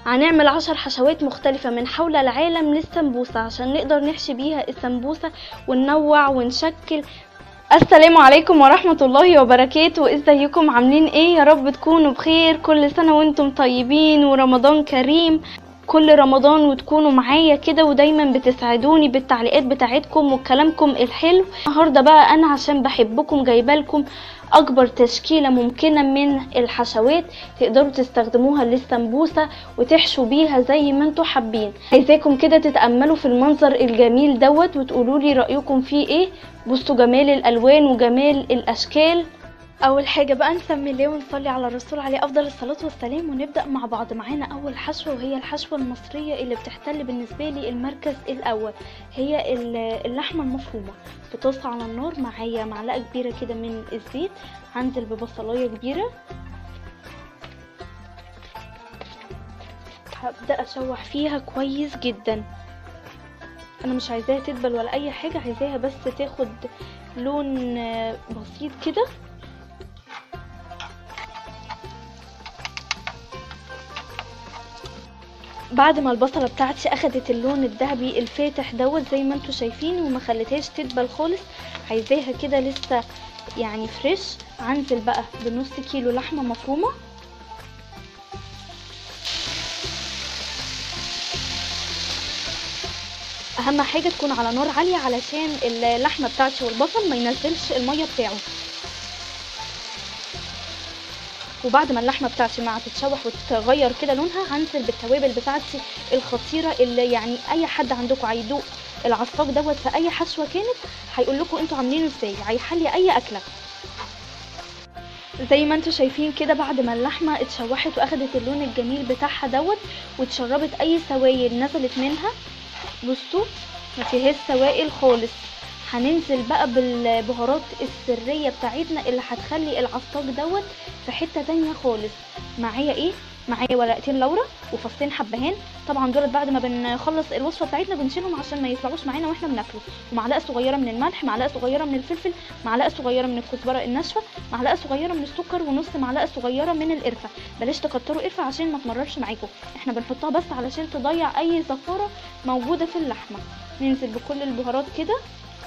هنعمل عشر حشوات مختلفة من حول العالم للسمبوسة عشان نقدر نحشي بيها السمبوسة وننوع ونشكل السلام عليكم ورحمة الله وبركاته ازيكم عاملين ايه يا رب تكونوا بخير كل سنة وانتم طيبين ورمضان كريم كل رمضان وتكونوا معايا كده ودايما بتسعدوني بالتعليقات بتاعتكم وكلامكم الحلو النهارده بقى انا عشان بحبكم جايبالكم اكبر تشكيله ممكنه من الحشوات تقدروا تستخدموها للسمبوسه وتحشوا بيها زي ما انتوا حابين عايزاكم كده تتاملوا في المنظر الجميل دوت وتقولوا لي رايكم فيه ايه بصوا جمال الالوان وجمال الاشكال اول حاجه بقى نسمي الله ونصلي على الرسول عليه افضل الصلاه والسلام ونبدا مع بعض معانا اول حشوه وهي الحشوه المصريه اللي بتحتل بالنسبه لي المركز الاول هي اللحمه المفرومه في طاسه على النار معايا معلقه كبيره كده من الزيت هنزل ببصلايه كبيره هبدا اشوح فيها كويس جدا انا مش عايزاها تدبل ولا اي حاجه عايزاها بس تاخد لون بسيط كده بعد ما البصلة بتاعتي اخدت اللون الذهبي الفاتح دوت زي ما انتوا شايفين وما خليتهاش تدبل خالص عايزاها كده لسه يعني فريش هنزل بقى بنص كيلو لحمة مفرومة اهم حاجة تكون على نار عالية علشان اللحمة بتاعتي والبصل ما ينزلش المية بتاعه وبعد ما اللحمه بتاعتي مع تتشوح وتغير كده لونها هنزل بالتوابل بتاعتي الخطيره اللي يعني اي حد عندكم هيدوق العصاج دوت في اي حشوه كانت هيقول لكم انتوا عاملينه ازاي هيحلي اي اكله زي ما انتوا شايفين كده بعد ما اللحمه اتشوحت واخدت اللون الجميل بتاعها دوت واتشربت اي سوائل نزلت منها بصوا ما فيهاش سوائل خالص هننزل بقى بالبهارات السرية بتاعتنا اللي هتخلي العصاج دوت في حتة تانية خالص معايا ايه معايا ورقتين لورا وفصين حبهان طبعا دولت بعد ما بنخلص الوصفه بتاعتنا بنشيلهم عشان ما يطلعوش معانا واحنا بناكله ومعلقه صغيره من الملح معلقه صغيره من الفلفل معلقه صغيره من الكزبره الناشفه معلقه صغيره من السكر ونص معلقه صغيره من القرفه بلاش تكتروا قرفه عشان ما تمررش معاكم احنا بنحطها بس علشان تضيع اي زفاره موجوده في اللحمه ننزل بكل البهارات كده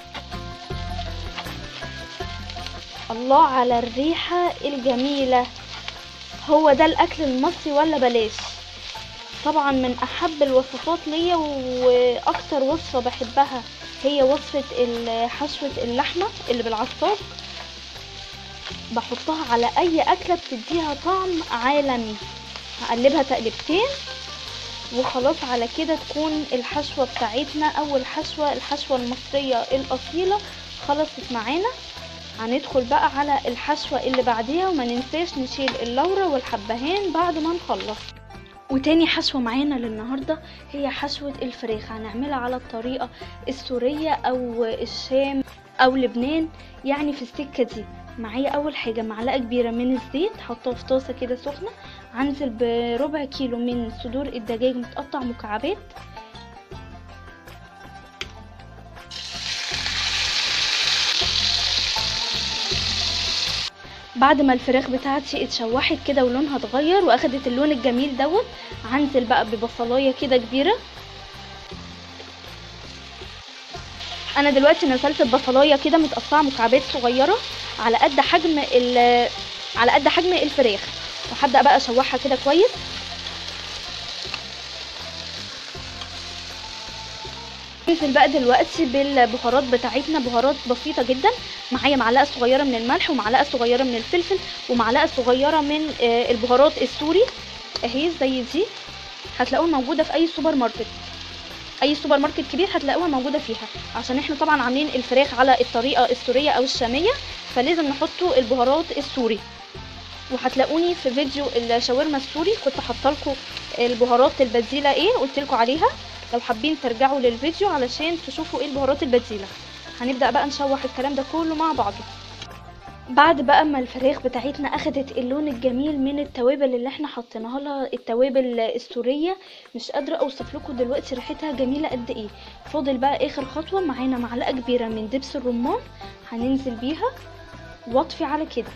الله على الريحة الجميلة هو ده الأكل المصري ولا بلاش طبعا من أحب الوصفات ليا وأكتر وصفة بحبها هي وصفة حشوة اللحمة اللي بالعصاج بحطها على أي أكلة بتديها طعم عالمي هقلبها تقلبتين وخلاص على كده تكون الحشوة بتاعتنا أول حشوة الحشوة المصرية الأصيلة خلصت معانا هندخل بقى على الحشوة اللي بعديها وما ننساش نشيل اللورة والحبهان بعد ما نخلص وتاني حشوة معانا للنهاردة هي حشوة الفراخ هنعملها على الطريقة السورية او الشام او لبنان يعني في السكة دي معايا اول حاجة معلقة كبيرة من الزيت حطها في طاسة كده سخنة هنزل بربع كيلو من صدور الدجاج متقطع مكعبات بعد ما الفراخ بتاعتي اتشوحت كده ولونها اتغير واخدت اللون الجميل دوت هنزل بقى ببصلايه كده كبيره انا دلوقتي نزلت البصلايه كده متقطعه مكعبات صغيره على قد حجم على قد حجم الفراخ وهبدا بقى اشوحها كده كويس ننزل بقى دلوقتي بالبهارات بتاعتنا بهارات بسيطة جدا معايا معلقة صغيرة من الملح ومعلقة صغيرة من الفلفل ومعلقة صغيرة من البهارات السوري اهي زي دي هتلاقوها موجودة في اي سوبر ماركت اي سوبر ماركت كبير هتلاقوها موجودة فيها عشان احنا طبعا عاملين الفراخ على الطريقة السورية او الشامية فلازم نحطوا البهارات السوري وهتلاقوني في فيديو الشاورما السوري كنت حاطه البهارات البديلة ايه قلت لكم عليها لو حابين ترجعوا للفيديو علشان تشوفوا ايه البهارات البديله هنبدا بقى نشوح الكلام ده كله مع بعضه بعد بقى ما الفراخ بتاعتنا اخدت اللون الجميل من التوابل اللي احنا حطيناها لها التوابل السوريه مش قادره اوصف لكم دلوقتي ريحتها جميله قد ايه فاضل بقى اخر خطوه معانا معلقه كبيره من دبس الرمان هننزل بيها واطفي على كده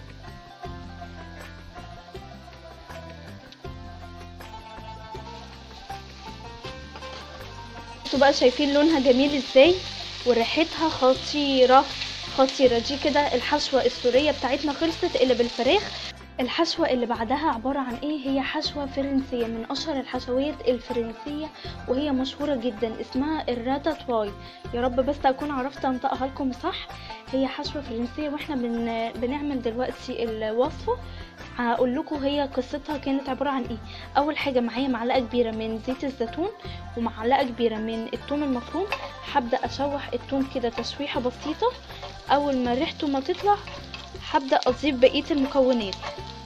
بصوا بقى شايفين لونها جميل ازاي وريحتها خطيرة خطيرة دي كده الحشوة السورية بتاعتنا خلصت اللي بالفراخ الحشوة اللي بعدها عبارة عن ايه هي حشوة فرنسية من اشهر الحشوات الفرنسية وهي مشهورة جدا اسمها الراتاتواي يا رب بس اكون عرفت انطقها لكم صح هي حشوة فرنسية واحنا بن... بنعمل دلوقتي الوصفة هقول لكم هي قصتها كانت عبارة عن ايه اول حاجة معايا معلقة كبيرة من زيت الزيتون ومعلقة كبيرة من الثوم المفروم هبدأ اشوح الثوم كده تشويحة بسيطة اول ما ريحته ما تطلع هبدأ اضيف بقية المكونات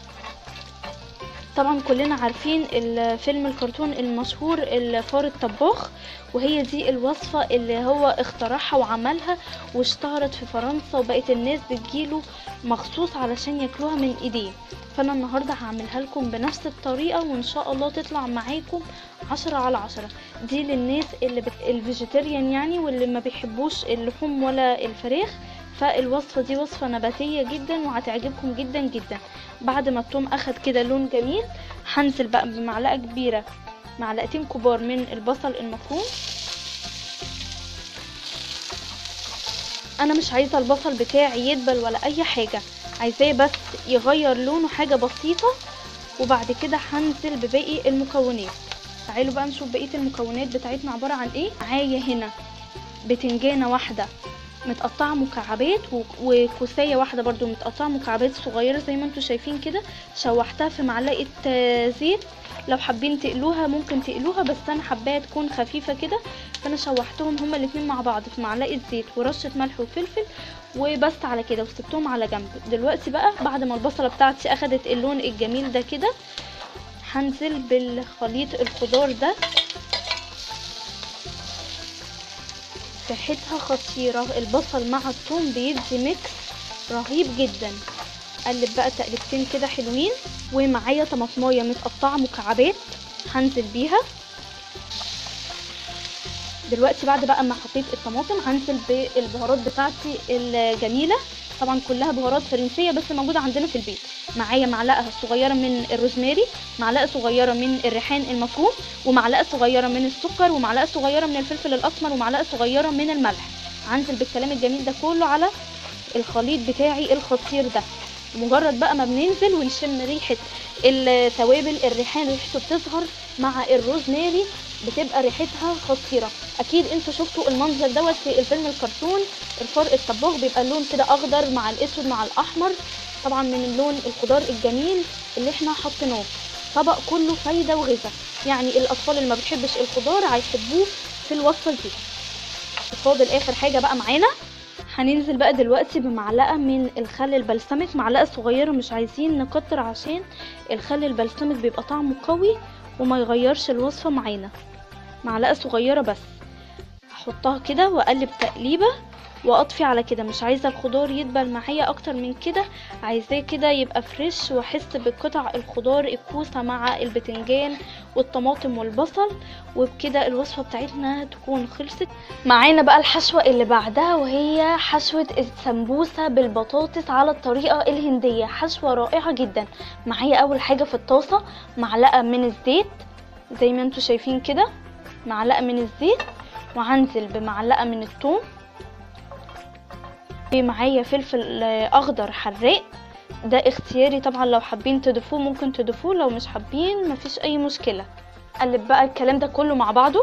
طبعا كلنا عارفين الفيلم الكرتون المشهور الفار الطباخ وهي دي الوصفة اللي هو اخترعها وعملها واشتهرت في فرنسا وبقت الناس بتجيله مخصوص علشان ياكلوها من ايديه فانا النهاردة هعملها لكم بنفس الطريقة وان شاء الله تطلع معاكم عشرة على عشرة دي للناس اللي بت... الفيجيتيريان يعني واللي ما بيحبوش اللحوم ولا الفراخ فالوصفة دي وصفة نباتية جدا وهتعجبكم جدا جدا بعد ما الثوم اخد كده لون جميل هنزل بقى بمعلقة كبيرة معلقتين كبار من البصل المفروم انا مش عايزة البصل بتاعي يدبل ولا اي حاجة عايزاه بس يغير لونه حاجة بسيطة وبعد كده هنزل بباقي المكونات تعالوا بقى نشوف بقية المكونات بتاعتنا عبارة عن ايه معايا هنا بتنجانة واحدة متقطعة مكعبات وكوساية واحدة برضو متقطعة مكعبات صغيرة زي ما انتوا شايفين كده شوحتها في معلقة زيت لو حابين تقلوها ممكن تقلوها بس انا حباها تكون خفيفة كده فانا شوحتهم هما الاتنين مع بعض في معلقة زيت ورشة ملح وفلفل وبس على كده وسبتهم على جنب دلوقتي بقى بعد ما البصلة بتاعتي اخدت اللون الجميل ده كده هنزل بالخليط الخضار ده ريحتها خطيرة البصل مع الثوم بيدي ميكس رهيب جدا قلب بقى تقلبتين كده حلوين ومعايا طماطمايه متقطعه مكعبات هنزل بيها دلوقتي بعد بقى ما حطيت الطماطم هنزل بالبهارات بتاعتي الجميله طبعا كلها بهارات فرنسيه بس موجوده عندنا في البيت معايا معلقه صغيره من الروزماري معلقه صغيره من الريحان المفروم ومعلقه صغيره من السكر ومعلقه صغيره من الفلفل الاسمر ومعلقه صغيره من الملح هنزل بالكلام الجميل ده كله على الخليط بتاعي الخطير ده مجرد بقى ما بننزل ونشم ريحه التوابل الريحان ريحته بتظهر مع الروزماري بتبقى ريحتها خطيره اكيد انتوا شفتوا المنظر دوت في الفيلم الكرتون الفار الطباخ بيبقى اللون كده اخضر مع الاسود مع الاحمر طبعا من اللون الخضار الجميل اللي احنا حطيناه طبق كله فايده وغذاء يعني الاطفال اللي ما بتحبش الخضار هيحبوه في الوصفه دي فاضل اخر حاجه بقى معانا هننزل بقى دلوقتي بمعلقه من الخل البلسمك معلقه صغيره مش عايزين نكتر عشان الخل البلسمك بيبقى طعمه قوي وما يغيرش الوصفه معانا معلقه صغيره بس هحطها كده واقلب تقليبه واطفي على كده مش عايزه الخضار يدبل معايا اكتر من كده عايزاه كده يبقى فريش واحس بقطع الخضار الكوسه مع البتنجان والطماطم والبصل وبكده الوصفه بتاعتنا تكون خلصت معانا بقى الحشوه اللي بعدها وهي حشوه السمبوسه بالبطاطس على الطريقه الهنديه حشوه رائعه جدا معايا اول حاجه في الطاسه معلقه من الزيت زي ما انتوا شايفين كده معلقه من الزيت وهنزل بمعلقه من الثوم معايا فلفل اخضر حراق ده اختياري طبعا لو حابين تضيفوه ممكن تضيفوه لو مش حابين مفيش اي مشكله قلب بقى الكلام ده كله مع بعضه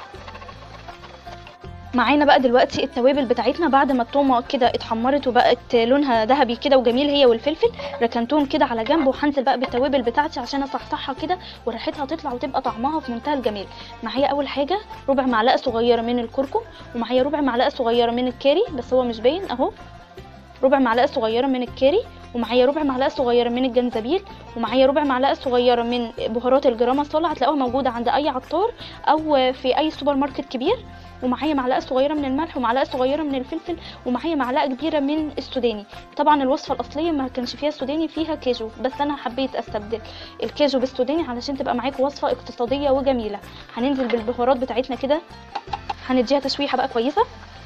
معانا بقى دلوقتي التوابل بتاعتنا بعد ما التومه كده اتحمرت وبقت لونها ذهبي كده وجميل هي والفلفل ركنتهم كده على جنب وهنزل بقى بالتوابل بتاعتي عشان اصحصحها كده وريحتها تطلع وتبقى طعمها في منتهى الجمال معايا اول حاجه ربع معلقه صغيره من الكركم ومعايا ربع معلقه صغيره من الكاري بس هو مش باين اهو ربع معلقه صغيره من الكاري ومعايا ربع معلقه صغيره من الجنزبيل ومعايا ربع معلقه صغيره من بهارات الجرام مصالة هتلاقوها موجوده عند اي عطار او في اي سوبر ماركت كبير ومعايا معلقه صغيره من الملح ومعلقه صغيره من الفلفل ومعايا معلقه كبيره من السوداني طبعا الوصفه الاصليه ما كانش فيها سوداني فيها كاجو بس انا حبيت استبدل الكاجو بالسوداني علشان تبقى معاكم وصفه اقتصاديه وجميله هننزل بالبهارات بتاعتنا كده هنديها تشويحه بقى كويسه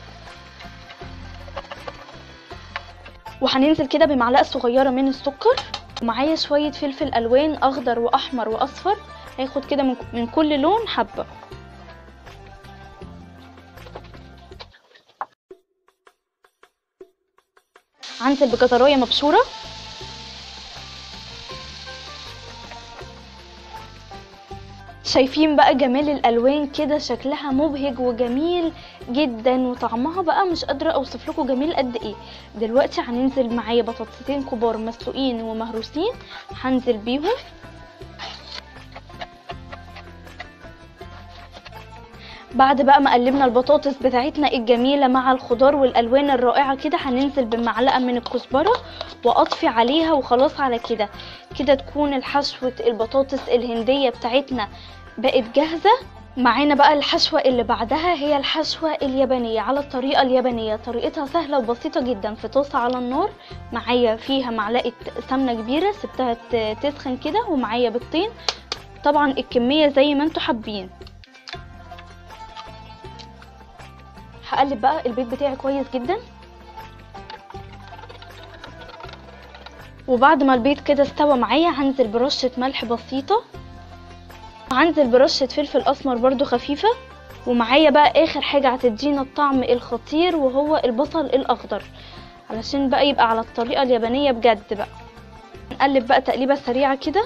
وهننزل كده بمعلقه صغيره من السكر ومعايا شويه فلفل الوان اخضر واحمر واصفر هاخد كده من كل لون حبه هنزل بجزرايه مبشوره شايفين بقى جمال الالوان كده شكلها مبهج وجميل جدا وطعمها بقى مش قادره اوصف لكم جميل قد ايه دلوقتي هننزل معايا بطاطستين كبار مسلوقين ومهروسين هنزل بيهم بعد بقى ما قلبنا البطاطس بتاعتنا الجميلة مع الخضار والألوان الرائعة كده هننزل بمعلقة من الكزبرة وأطفي عليها وخلاص على كده كده تكون الحشوة البطاطس الهندية بتاعتنا بقت جاهزة معانا بقى الحشوة اللي بعدها هي الحشوة اليابانية على الطريقة اليابانية طريقتها سهلة وبسيطة جدا في طاسة على النار معايا فيها معلقة سمنة كبيرة سبتها ت- تسخن كده ومعايا بيضتين طبعا الكمية زي ما انتوا حابين هقلب بقى البيض بتاعي كويس جدا وبعد ما البيض كده استوى معايا هنزل برشة ملح بسيطة هنزل برشة فلفل اسمر برضو خفيفة ومعايا بقى اخر حاجة هتدينا الطعم الخطير وهو البصل الاخضر علشان بقى يبقى على الطريقة اليابانية بجد بقى نقلب بقى تقليبة سريعة كده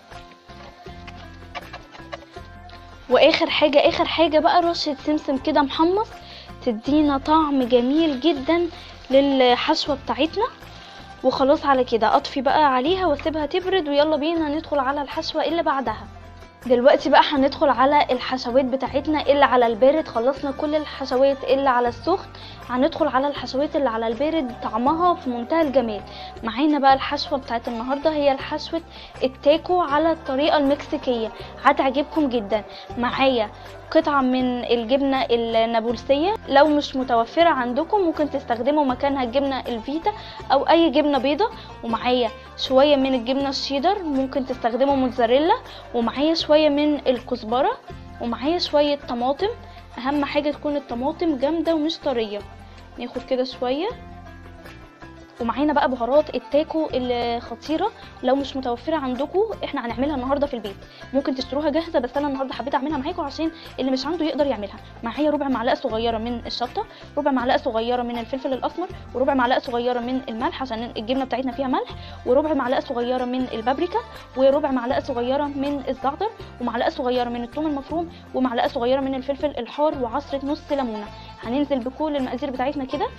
واخر حاجة اخر حاجة بقى رشة سمسم كده محمص تدينا طعم جميل جدا للحشوة بتاعتنا وخلاص على كده اطفي بقى عليها واسيبها تبرد ويلا بينا ندخل على الحشوة اللي بعدها دلوقتي بقى هندخل على الحشوات بتاعتنا اللي على البارد خلصنا كل الحشوات اللي على السخن هندخل على الحشوات اللي على البارد طعمها في منتهى الجمال معانا بقى الحشوة بتاعت النهاردة هي الحشوة التاكو على الطريقة المكسيكية هتعجبكم جدا معايا قطعة من الجبنة النابلسية لو مش متوفرة عندكم ممكن تستخدموا مكانها الجبنة الفيتا أو أي جبنة بيضة ومعايا شوية من الجبنة الشيدر ممكن تستخدموا موتزاريلا ومعايا شوية من الكزبرة ومعايا شوية طماطم أهم حاجة تكون الطماطم جامدة ومش طرية ناخد كده شوية ومعانا بقى بهارات التاكو الخطيره لو مش متوفره عندكم احنا هنعملها النهارده في البيت ممكن تشتروها جاهزه بس انا النهارده حبيت اعملها معاكم عشان اللي مش عنده يقدر يعملها معايا ربع معلقه صغيره من الشطه ربع معلقه صغيره من الفلفل الاسمر وربع معلقه صغيره من الملح عشان الجبنه بتاعتنا فيها ملح وربع معلقه صغيره من البابريكا وربع معلقه صغيره من الزعتر ومعلقه صغيره من الثوم المفروم ومعلقه صغيره من الفلفل الحار وعصره نص ليمونه هننزل بكل المقادير بتاعتنا كده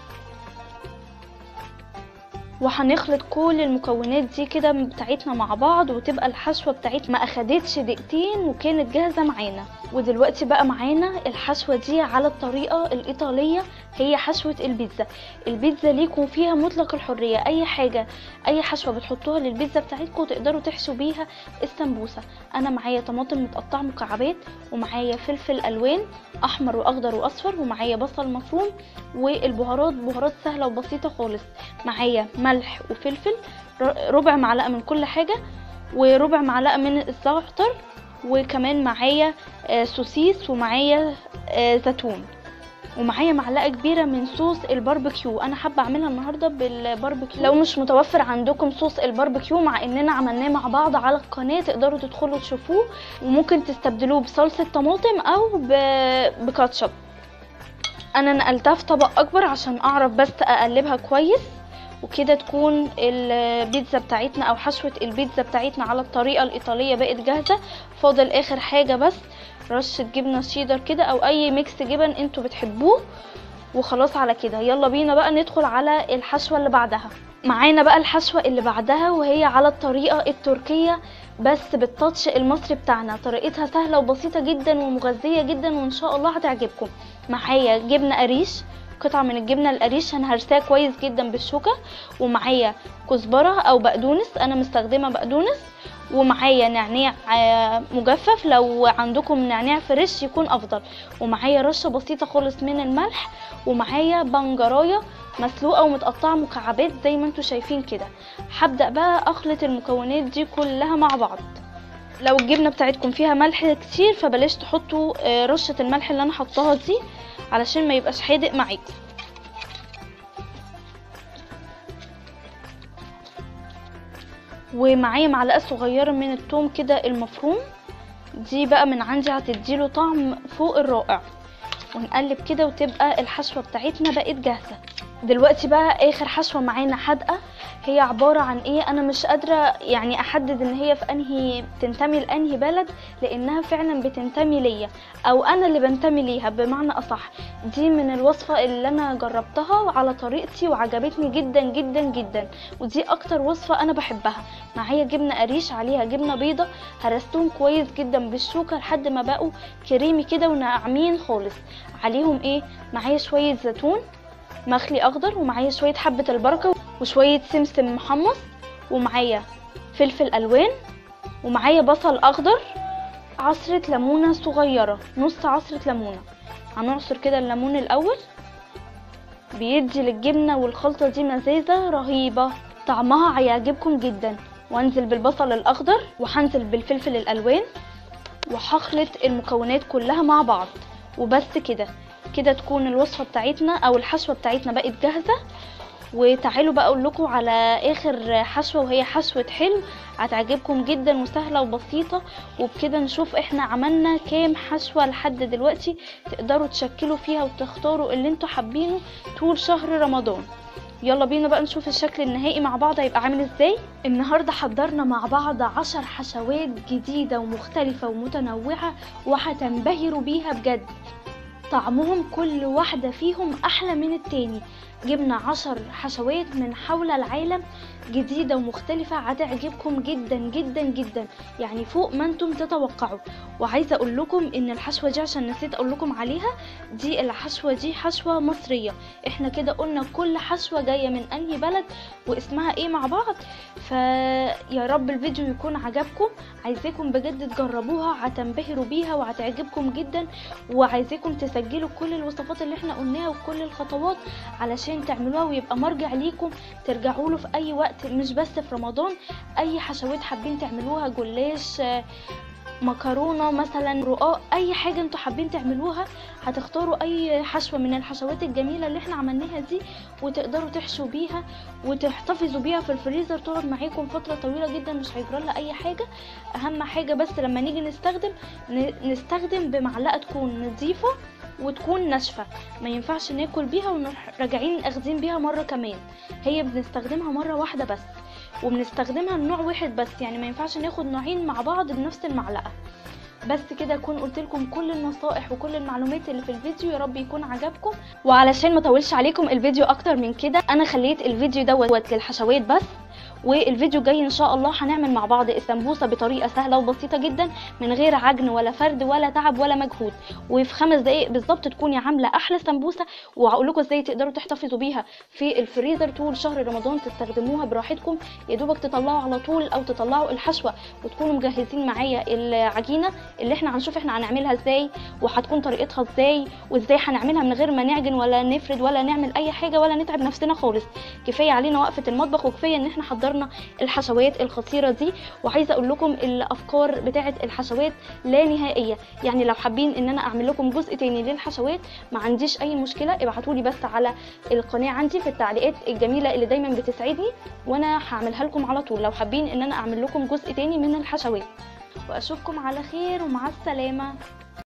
وهنخلط كل المكونات دي كده بتاعتنا مع بعض وتبقى الحشوه بتاعتنا ما اخدتش دقيقتين وكانت جاهزه معانا ودلوقتي بقى معانا الحشوه دي على الطريقه الايطاليه هي حشوه البيتزا البيتزا ليكم فيها مطلق الحريه اي حاجه اي حشوه بتحطوها للبيتزا بتاعتكم تقدروا تحشوا بيها السمبوسه انا معايا طماطم متقطعه مكعبات ومعايا فلفل الوان احمر واخضر واصفر ومعايا بصل مفروم والبهارات بهارات سهله وبسيطه خالص معايا ملح وفلفل ر- ربع معلقه من كل حاجه وربع معلقه من الزعتر وكمان معايا آه، سوسيس ومعايا آه، زيتون ومعايا معلقه كبيره من صوص الباربيكيو انا حابه اعملها النهارده بالباربيكيو لو مش متوفر عندكم صوص الباربيكيو مع اننا عملناه مع بعض على القناه تقدروا تدخلوا تشوفوه وممكن تستبدلوه بصلصه طماطم او ب- بكاتشب انا نقلتها في طبق اكبر عشان اعرف بس اقلبها كويس وكده تكون البيتزا بتاعتنا او حشوة البيتزا بتاعتنا على الطريقة الايطالية بقت جاهزة فاضل اخر حاجة بس رشة جبنة شيدر كده او اي ميكس جبن انتوا بتحبوه وخلاص على كده يلا بينا بقى ندخل على الحشوة اللي بعدها معانا بقى الحشوة اللي بعدها وهي على الطريقة التركية بس بالتاتش المصري بتاعنا طريقتها سهلة وبسيطة جدا ومغذية جدا وان شاء الله هتعجبكم معايا جبنة قريش قطعة من الجبنة القريش انا هرساها كويس جدا بالشوكة ومعايا كزبرة او بقدونس انا مستخدمة بقدونس ومعايا نعناع آه، مجفف لو عندكم نعناع فريش يكون افضل ومعايا رشة بسيطة خالص من الملح ومعايا بنجراية مسلوقة ومتقطعة مكعبات زي ما انتوا شايفين كده هبدأ بقى اخلط المكونات دي كلها مع بعض لو الجبنة بتاعتكم فيها ملح كتير فبلاش تحطوا آه، رشة الملح اللي انا حطاها دي علشان ما يبقاش حادق معاكم ومعايا معلقة صغيرة من التوم كده المفروم دي بقى من عندي هتديله طعم فوق الرائع ونقلب كده وتبقى الحشوة بتاعتنا بقت جاهزة دلوقتي بقى اخر حشوه معانا حادقه هي عباره عن ايه انا مش قادره يعني احدد ان هي في انهي بتنتمي لانهي بلد لانها فعلا بتنتمي ليا او انا اللي بنتمي ليها بمعنى اصح دي من الوصفه اللي انا جربتها وعلى طريقتي وعجبتني جدا جدا جدا ودي اكتر وصفه انا بحبها معايا جبنه قريش عليها جبنه بيضه هرستهم كويس جدا بالشوكه لحد ما بقوا كريمي كده وناعمين خالص عليهم ايه معايا شويه زيتون مخلي اخضر ومعايا شويه حبه البركه وشويه سمسم محمص ومعايا فلفل الوان ومعايا بصل اخضر عصره ليمونه صغيره نص عصره ليمونه هنعصر كده الليمون الاول بيدي للجبنه والخلطه دي مزازه رهيبه طعمها هيعجبكم جدا وانزل بالبصل الاخضر وهنزل بالفلفل الالوان وهخلط المكونات كلها مع بعض وبس كده كده تكون الوصفه بتاعتنا او الحشوه بتاعتنا بقت جاهزه وتعالوا بقى اقول لكم على اخر حشوه وهي حشوه حلو هتعجبكم جدا وسهله وبسيطه وبكده نشوف احنا عملنا كام حشوه لحد دلوقتي تقدروا تشكلوا فيها وتختاروا اللي انتوا حابينه طول شهر رمضان يلا بينا بقى نشوف الشكل النهائي مع بعض هيبقى عامل ازاي النهارده حضرنا مع بعض عشر حشوات جديده ومختلفه ومتنوعه وهتنبهروا بيها بجد طعمهم كل واحدة فيهم أحلى من التاني جبنا عشر حشوات من حول العالم جديدة ومختلفة هتعجبكم جدا جدا جدا يعني فوق ما انتم تتوقعوا وعايزة اقول لكم ان الحشوة دي عشان نسيت اقول لكم عليها دي الحشوة دي حشوة مصرية احنا كده قلنا كل حشوة جاية من انهي بلد واسمها ايه مع بعض فيا رب الفيديو يكون عجبكم عايزاكم بجد تجربوها هتنبهروا بيها وهتعجبكم جدا وعايزاكم تسجلوا كل الوصفات اللي احنا قلناها وكل الخطوات علشان تعملوها ويبقى مرجع ليكم ترجعوا له في اي وقت مش بس في رمضان اي حشوات حابين تعملوها جلاش مكرونه مثلا رقاق اي حاجه انتوا حابين تعملوها هتختاروا اي حشوه من الحشوات الجميله اللي احنا عملناها دي وتقدروا تحشوا بيها وتحتفظوا بيها في الفريزر تقعد معاكم فتره طويله جدا مش هيجرى لها اي حاجه اهم حاجه بس لما نيجي نستخدم نستخدم بمعلقه تكون نظيفه وتكون ناشفه ما ينفعش ناكل بيها ونروح راجعين اخذين بيها مره كمان هي بنستخدمها مره واحده بس وبنستخدمها نوع واحد بس يعني ما ينفعش ناخد نوعين مع بعض بنفس المعلقه بس كده اكون قلت لكم كل النصائح وكل المعلومات اللي في الفيديو يا رب يكون عجبكم وعلشان ما اطولش عليكم الفيديو اكتر من كده انا خليت الفيديو دوت للحشوات بس والفيديو جاي ان شاء الله هنعمل مع بعض السمبوسه بطريقه سهله وبسيطه جدا من غير عجن ولا فرد ولا تعب ولا مجهود وفي خمس دقائق بالظبط تكوني عامله احلى سمبوسه وهقول لكم ازاي تقدروا تحتفظوا بيها في الفريزر طول شهر رمضان تستخدموها براحتكم يا دوبك تطلعوا على طول او تطلعوا الحشوه وتكونوا مجهزين معايا العجينه اللي احنا هنشوف احنا هنعملها ازاي وهتكون طريقتها ازاي وازاي هنعملها من غير ما نعجن ولا نفرد ولا نعمل اي حاجه ولا نتعب نفسنا خالص كفايه علينا وقفه المطبخ وكفايه ان احنا حضرنا الحشوات القصيره دي وعايزه اقول لكم الافكار بتاعه الحشوات لا نهائيه يعني لو حابين ان انا اعمل لكم جزء تاني للحشوات ما عنديش اي مشكله ابعتوا لي بس على القناه عندي في التعليقات الجميله اللي دايما بتسعدني وانا هعملها لكم على طول لو حابين ان انا اعمل لكم جزء تاني من الحشوات واشوفكم على خير ومع السلامه